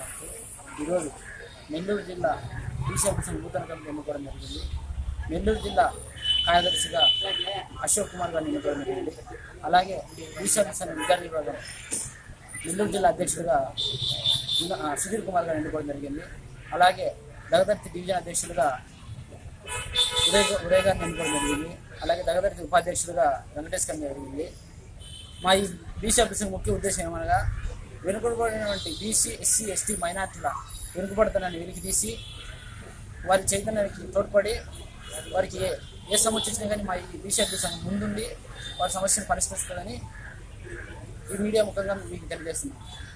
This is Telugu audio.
ఈరోజు నెల్లూరు జిల్లా బీసీఎఫ్ సంఘ నూతన కమిటీ ఎన్నుకోవడం జరిగింది నెల్లూరు జిల్లా కార్యదర్శిగా అశోక్ కుమార్ గారిని ఎన్నుకోవడం జరిగింది అలాగే బీసీఎఫ్ సంఘ విద్యార్థి విభాగం నెల్లూరు జిల్లా అధ్యక్షుడిగా ఉన్న- ఆ, సుధీర్ కుమార్ గారిని ఎన్నుకోవడం జరిగింది అలాగే దగదర్తి డివిజన్ అధ్యక్షుడిగా ఉదయ్ ఉదయ్ గారిని ఎన్నుకోవడం జరిగింది అలాగే దగదర్తి ఉపాధ్యక్షుడిగా వెంకటేష్ గారిని జరిగింది మా ఈ బీసీ ఆఫీసర్ ముఖ్య ఉద్దేశం ఏమనగా వెనుకబడినటువంటి బీసీ ఎస్సీ ఎస్టీ మైనార్టీల వెనుకబడుతున్నాన్ని వెలికి తీసి వారి చైతన్యానికి తోడ్పడి వారికి ఏ ఏ సమస్య వచ్చినా కానీ మా ఈ బీసీ ఆఫీసర్ ముందుండి వారి సమస్యను పరిష్కరిస్తుందని ఈ మీడియా ముఖంగా మీకు తెలియజేస్తున్నాను